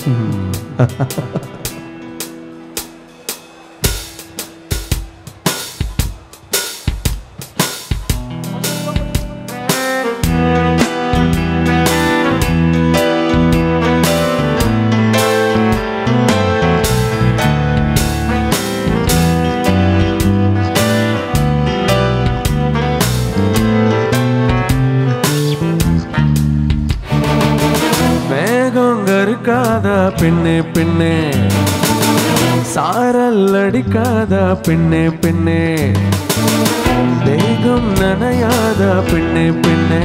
மேகம் கருக்காதா பெண்ணே பெண்ணே சாரல் அடிக்காதா பெண்ணே பெண்ணே தேகம் நனையாதா பெண்ணே பெண்ணே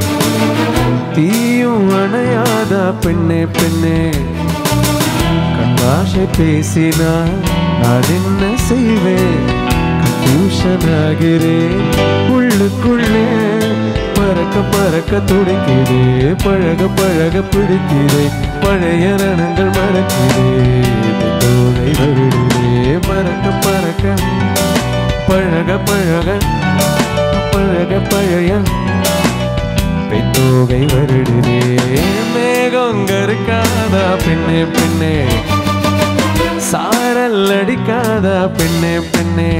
தீயும் அணையாதா பெண்ணே பெண்ணே கண்பாஷை பேசினால் நான் என்ன செய்வேன் கன்ஃபியூஷன் ஆகிறேன் உள்ளுக்குள்ளே பறக்க பறக்க துடிக்கிறே பழக பழக பிடிக்கிறே பழைய ரணங்கள் மறக்கிறே தோலை வருடுறே பறக்க பறக்க பழக பழக பழக பழைய பெத்தோகை வருடுதே மேகம் கருக்காதா பெண்ணே பெண்ணே சாரல் அடிக்காதா பெண்ணே பெண்ணே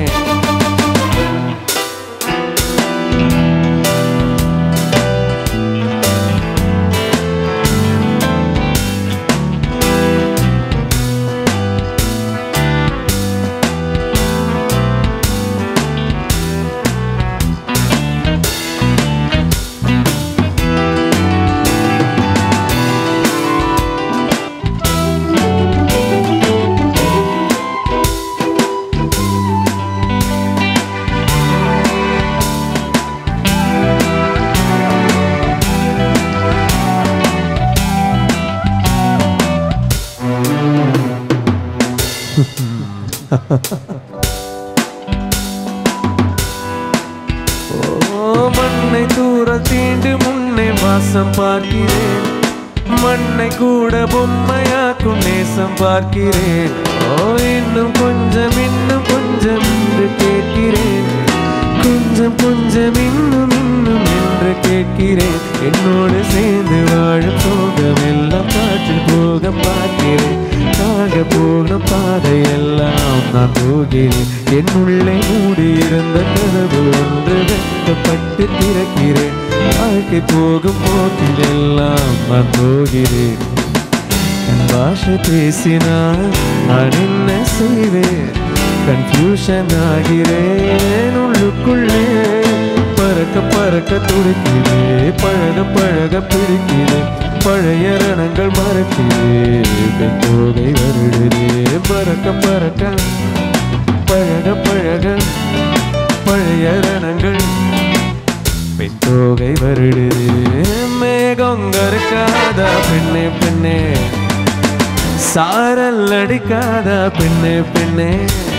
ஓ மண்ணை தூர தீண்டு முன்னே வாசம் பார்க்கிறேன் மண்ணை கூட பொம்மையாக்கும் நேசம் பார்க்கிறேன் ஓ இன்னும் கொஞ்சம் இன்னும் கொஞ்சம் என்று கேட்கிறேன் கொஞ்சம் கொஞ்சம் இன்னும் இன்னும் என்று கேட்கிறேன் என்னோடு சேர்ந்து வாழும் சோகம் எல்லாம் காற்றில் போக பார்க்கிறேன் காக போன பாதையெல்லாம் நான் போகிறேன் என்னுள்ளே மூடி இருந்த கதவு ஒன்று வெட்டப்பட்டு திறக்கிறேன் வாழ்க்கை போகும் போக்கில் எல்லாம் நான் போகிறேன் என் பாஷை பேசினால் நான் என்ன செய்வேன் கன்ஃபியூஷன் ஆகிறேன் உள்ளுக்குள்ளே பறக்க பறக்க துடிக்கிறே பழக பழக பிடிக்கிறேன் பழைய ரணங்கள் மறக்கிறேன் தோகை வருடுதே பறக்க பறக்க பழக பழக பழைய ரணங்கள் பெத்தோகை வருடுதே மேகம் கருக்காதா பெண்ணே பெண்ணே சாரல் அடிக்காதா பெண்ணே பெண்ணே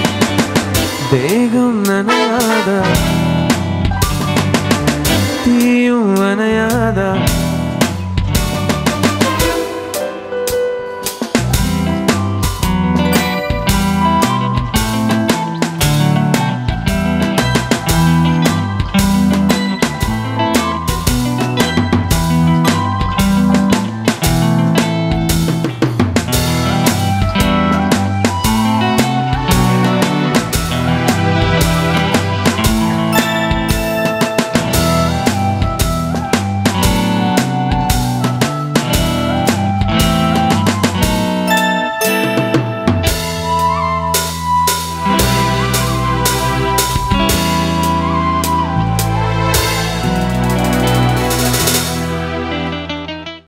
தேகம் நனையாதா தீயும் அணையாதா